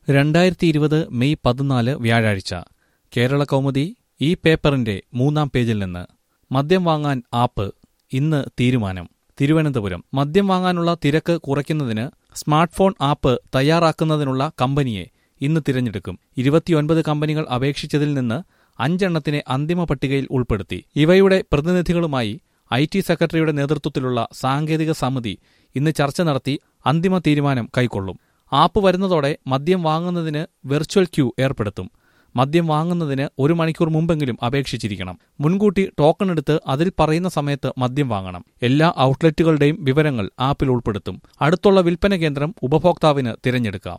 രണ്ടായിരത്തി ഇരുപത് മെയ് പതിനാല് വ്യാഴാഴ്ച കേരള കൗമുദി ഈ പേപ്പറിന്റെ മൂന്നാം പേജിൽ നിന്ന് മദ്യം വാങ്ങാൻ ആപ്പ് ഇന്ന് തീരുമാനം തിരുവനന്തപുരം മദ്യം വാങ്ങാനുള്ള തിരക്ക് കുറയ്ക്കുന്നതിന് സ്മാർട്ട് ഫോൺ ആപ്പ് തയ്യാറാക്കുന്നതിനുള്ള കമ്പനിയെ ഇന്ന് തിരഞ്ഞെടുക്കും ഇരുപത്തിയൊൻപത് കമ്പനികൾ അപേക്ഷിച്ചതിൽ നിന്ന് അഞ്ചെണ്ണത്തിനെ അന്തിമ പട്ടികയിൽ ഉൾപ്പെടുത്തി ഇവയുടെ പ്രതിനിധികളുമായി ഐ ടി സെക്രട്ടറിയുടെ നേതൃത്വത്തിലുള്ള സാങ്കേതിക സമിതി ഇന്ന് ചർച്ച നടത്തി അന്തിമ തീരുമാനം കൈക്കൊള്ളും ആപ്പ് വരുന്നതോടെ മദ്യം വാങ്ങുന്നതിന് വെർച്വൽ ക്യൂ ഏർപ്പെടുത്തും മദ്യം വാങ്ങുന്നതിന് ഒരു മണിക്കൂർ മുമ്പെങ്കിലും അപേക്ഷിച്ചിരിക്കണം മുൻകൂട്ടി ടോക്കൺ എടുത്ത് അതിൽ പറയുന്ന സമയത്ത് മദ്യം വാങ്ങണം എല്ലാ ഔട്ട്ലെറ്റുകളുടെയും വിവരങ്ങൾ ആപ്പിൽ ഉൾപ്പെടുത്തും അടുത്തുള്ള വിൽപ്പന കേന്ദ്രം ഉപഭോക്താവിന് തിരഞ്ഞെടുക്കാം